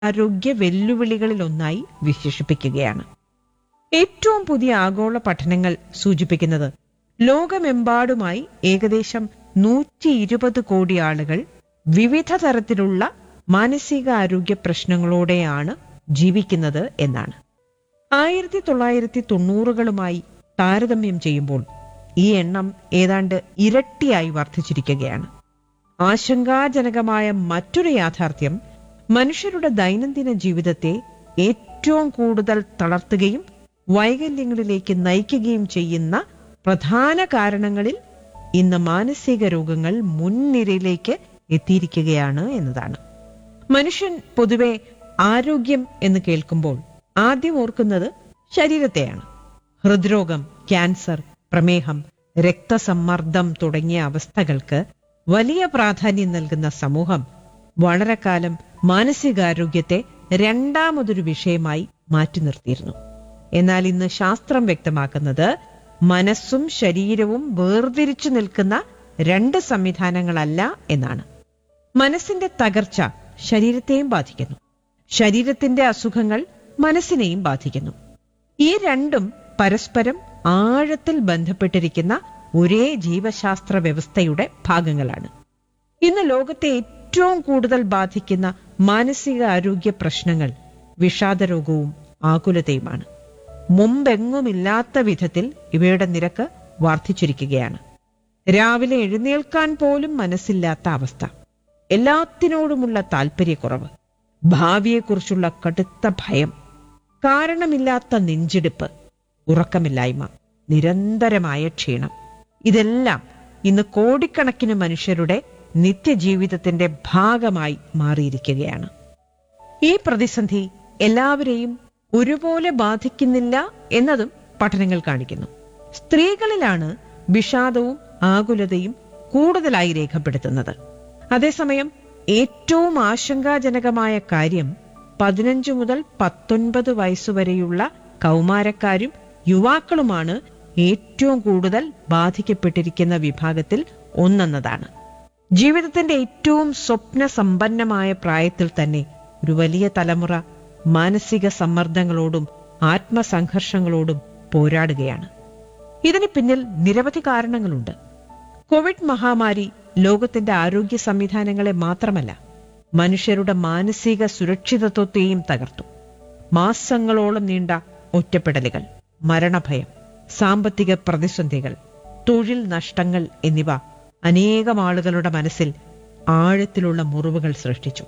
ആരോഗ്യ വെല്ലുവിളികളിലൊന്നായി വിശേഷിപ്പിക്കുകയാണ് ഏറ്റവും പുതിയ ആഗോള പഠനങ്ങൾ സൂചിപ്പിക്കുന്നത് ലോകമെമ്പാടുമായി ഏകദേശം നൂറ്റി ഇരുപത് കോടി ആളുകൾ വിവിധ തരത്തിലുള്ള മാനസികാരോഗ്യ പ്രശ്നങ്ങളോടെയാണ് ജീവിക്കുന്നത് എന്നാണ് ആയിരത്തി തൊള്ളായിരത്തി തൊണ്ണൂറുകളുമായി താരതമ്യം ചെയ്യുമ്പോൾ ഈ എണ്ണം ഏതാണ്ട് ഇരട്ടിയായി വർദ്ധിച്ചിരിക്കുകയാണ് ആശങ്കാജനകമായ മറ്റൊരു യാഥാർത്ഥ്യം മനുഷ്യരുടെ ദൈനംദിന ജീവിതത്തെ ഏറ്റവും കൂടുതൽ തളർത്തുകയും വൈകല്യങ്ങളിലേക്ക് നയിക്കുകയും ചെയ്യുന്ന പ്രധാന കാരണങ്ങളിൽ ഇന്ന് മാനസിക രോഗങ്ങൾ മുൻനിരയിലേക്ക് എത്തിയിരിക്കുകയാണ് എന്നതാണ് മനുഷ്യൻ പൊതുവെ ആരോഗ്യം എന്ന് കേൾക്കുമ്പോൾ ആദ്യം ഓർക്കുന്നത് ശരീരത്തെയാണ് ഹൃദ്രോഗം ക്യാൻസർ പ്രമേഹം രക്തസമ്മർദ്ദം തുടങ്ങിയ അവസ്ഥകൾക്ക് വലിയ പ്രാധാന്യം നൽകുന്ന സമൂഹം വളരെ കാലം മാനസികാരോഗ്യത്തെ രണ്ടാമതൊരു വിഷയമായി മാറ്റി നിർത്തിയിരുന്നു എന്നാൽ ഇന്ന് ശാസ്ത്രം വ്യക്തമാക്കുന്നത് മനസ്സും ശരീരവും വേർതിരിച്ചു നിൽക്കുന്ന രണ്ട് സംവിധാനങ്ങളല്ല എന്നാണ് മനസ്സിന്റെ തകർച്ച ശരീരത്തെയും ബാധിക്കുന്നു ശരീരത്തിന്റെ അസുഖങ്ങൾ മനസ്സിനെയും ബാധിക്കുന്നു ഈ രണ്ടും പരസ്പരം ആഴത്തിൽ ബന്ധപ്പെട്ടിരിക്കുന്ന ഒരേ ജീവശാസ്ത്ര വ്യവസ്ഥയുടെ ഭാഗങ്ങളാണ് ഇന്ന് ലോകത്തെ ഏറ്റവും കൂടുതൽ ബാധിക്കുന്ന മാനസിക ആരോഗ്യ പ്രശ്നങ്ങൾ വിഷാദരോഗവും ആകുലതയുമാണ് മുമ്പെങ്ങുമില്ലാത്ത വിധത്തിൽ ഇവയുടെ നിരക്ക് വർദ്ധിച്ചിരിക്കുകയാണ് രാവിലെ എഴുന്നേൽക്കാൻ പോലും മനസ്സില്ലാത്ത അവസ്ഥ എല്ലാത്തിനോടുമുള്ള താല്പര്യക്കുറവ് ഭാവിയെക്കുറിച്ചുള്ള കടുത്ത ഭയം കാരണമില്ലാത്ത നെഞ്ചിടിപ്പ് ഉറക്കമില്ലായ്മ നിരന്തരമായ ക്ഷീണം ഇതെല്ലാം ഇന്ന് കോടിക്കണക്കിന് മനുഷ്യരുടെ നിത്യജീവിതത്തിന്റെ ഭാഗമായി മാറിയിരിക്കുകയാണ് ഈ പ്രതിസന്ധി എല്ലാവരെയും ഒരുപോലെ ബാധിക്കുന്നില്ല എന്നതും പഠനങ്ങൾ കാണിക്കുന്നു സ്ത്രീകളിലാണ് വിഷാദവും ആകുലതയും കൂടുതലായി രേഖപ്പെടുത്തുന്നത് അതേസമയം ഏറ്റവും ആശങ്കാജനകമായ കാര്യം പതിനഞ്ച് മുതൽ പത്തൊൻപത് വയസ്സുവരെയുള്ള കൗമാരക്കാരും യുവാക്കളുമാണ് ഏറ്റവും കൂടുതൽ ബാധിക്കപ്പെട്ടിരിക്കുന്ന വിഭാഗത്തിൽ ഒന്നെന്നതാണ് ജീവിതത്തിന്റെ ഏറ്റവും സ്വപ്ന സമ്പന്നമായ പ്രായത്തിൽ തന്നെ ഒരു വലിയ തലമുറ മാനസിക സമ്മർദ്ദങ്ങളോടും ആത്മസംഘർഷങ്ങളോടും പോരാടുകയാണ് ഇതിന് പിന്നിൽ നിരവധി കാരണങ്ങളുണ്ട് കോവിഡ് മഹാമാരി ലോകത്തിന്റെ ആരോഗ്യ സംവിധാനങ്ങളെ മാത്രമല്ല മനുഷ്യരുടെ മാനസിക സുരക്ഷിതത്വത്തെയും തകർത്തു മാസങ്ങളോളം നീണ്ട ഒറ്റപ്പെടലുകൾ മരണഭയം സാമ്പത്തിക പ്രതിസന്ധികൾ തൊഴിൽ നഷ്ടങ്ങൾ എന്നിവ അനേകം ആളുകളുടെ മനസ്സിൽ ആഴത്തിലുള്ള മുറിവുകൾ സൃഷ്ടിച്ചു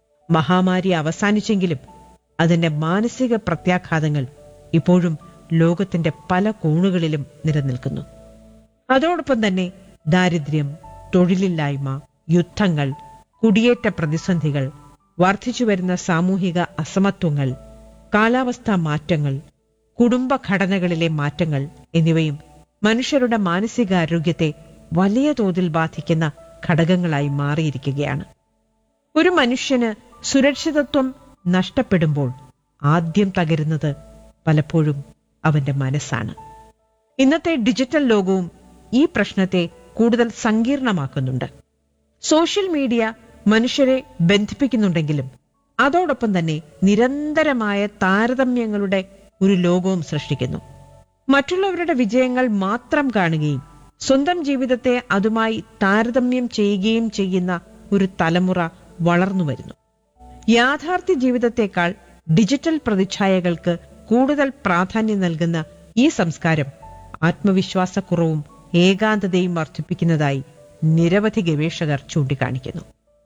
മഹാമാരി അവസാനിച്ചെങ്കിലും അതിന്റെ മാനസിക പ്രത്യാഘാതങ്ങൾ ഇപ്പോഴും ലോകത്തിന്റെ പല കോണുകളിലും നിലനിൽക്കുന്നു അതോടൊപ്പം തന്നെ ദാരിദ്ര്യം തൊഴിലില്ലായ്മ യുദ്ധങ്ങൾ കുടിയേറ്റ പ്രതിസന്ധികൾ വർദ്ധിച്ചുവരുന്ന സാമൂഹിക അസമത്വങ്ങൾ കാലാവസ്ഥാ മാറ്റങ്ങൾ കുടുംബഘടനകളിലെ മാറ്റങ്ങൾ എന്നിവയും മനുഷ്യരുടെ മാനസികാരോഗ്യത്തെ വലിയ തോതിൽ ബാധിക്കുന്ന ഘടകങ്ങളായി മാറിയിരിക്കുകയാണ് ഒരു മനുഷ്യന് സുരക്ഷിതത്വം നഷ്ടപ്പെടുമ്പോൾ ആദ്യം തകരുന്നത് പലപ്പോഴും അവന്റെ മനസ്സാണ് ഇന്നത്തെ ഡിജിറ്റൽ ലോകവും ഈ പ്രശ്നത്തെ കൂടുതൽ സങ്കീർണമാക്കുന്നുണ്ട് സോഷ്യൽ മീഡിയ മനുഷ്യരെ ബന്ധിപ്പിക്കുന്നുണ്ടെങ്കിലും അതോടൊപ്പം തന്നെ നിരന്തരമായ താരതമ്യങ്ങളുടെ ഒരു ലോകവും സൃഷ്ടിക്കുന്നു മറ്റുള്ളവരുടെ വിജയങ്ങൾ മാത്രം കാണുകയും സ്വന്തം ജീവിതത്തെ അതുമായി താരതമ്യം ചെയ്യുകയും ചെയ്യുന്ന ഒരു തലമുറ വളർന്നു വരുന്നു യാഥാർത്ഥ്യ ജീവിതത്തെക്കാൾ ഡിജിറ്റൽ പ്രതിച്ഛായകൾക്ക് കൂടുതൽ പ്രാധാന്യം നൽകുന്ന ഈ സംസ്കാരം ആത്മവിശ്വാസക്കുറവും ഏകാന്തതയും വർദ്ധിപ്പിക്കുന്നതായി നിരവധി ഗവേഷകർ ചൂണ്ടിക്കാണിക്കുന്നു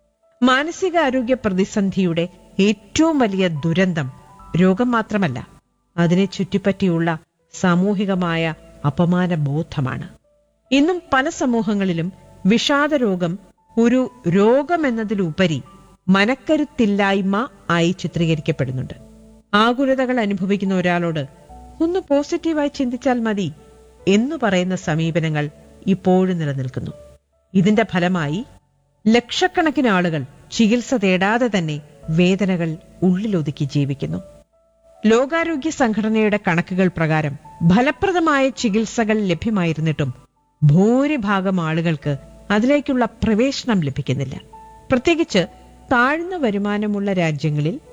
മാനസികാരോഗ്യ പ്രതിസന്ധിയുടെ ഏറ്റവും വലിയ ദുരന്തം രോഗം മാത്രമല്ല അതിനെ ചുറ്റിപ്പറ്റിയുള്ള സാമൂഹികമായ അപമാന ബോധമാണ് ഇന്നും പല സമൂഹങ്ങളിലും വിഷാദരോഗം ഒരു രോഗമെന്നതിലുപരി മനക്കരുത്തില്ലായ്മ ആയി ചിത്രീകരിക്കപ്പെടുന്നുണ്ട് ആകുലതകൾ അനുഭവിക്കുന്ന ഒരാളോട് ഒന്ന് പോസിറ്റീവായി ചിന്തിച്ചാൽ മതി എന്ന് പറയുന്ന സമീപനങ്ങൾ ഇപ്പോഴും നിലനിൽക്കുന്നു ഇതിന്റെ ഫലമായി ലക്ഷക്കണക്കിന് ആളുകൾ ചികിത്സ തേടാതെ തന്നെ വേദനകൾ ഉള്ളിലൊതുക്കി ജീവിക്കുന്നു ലോകാരോഗ്യ സംഘടനയുടെ കണക്കുകൾ പ്രകാരം ഫലപ്രദമായ ചികിത്സകൾ ലഭ്യമായിരുന്നിട്ടും ഭൂരിഭാഗം ആളുകൾക്ക് അതിലേക്കുള്ള പ്രവേശനം ലഭിക്കുന്നില്ല പ്രത്യേകിച്ച് താഴ്ന്ന വരുമാനമുള്ള രാജ്യങ്ങളിൽ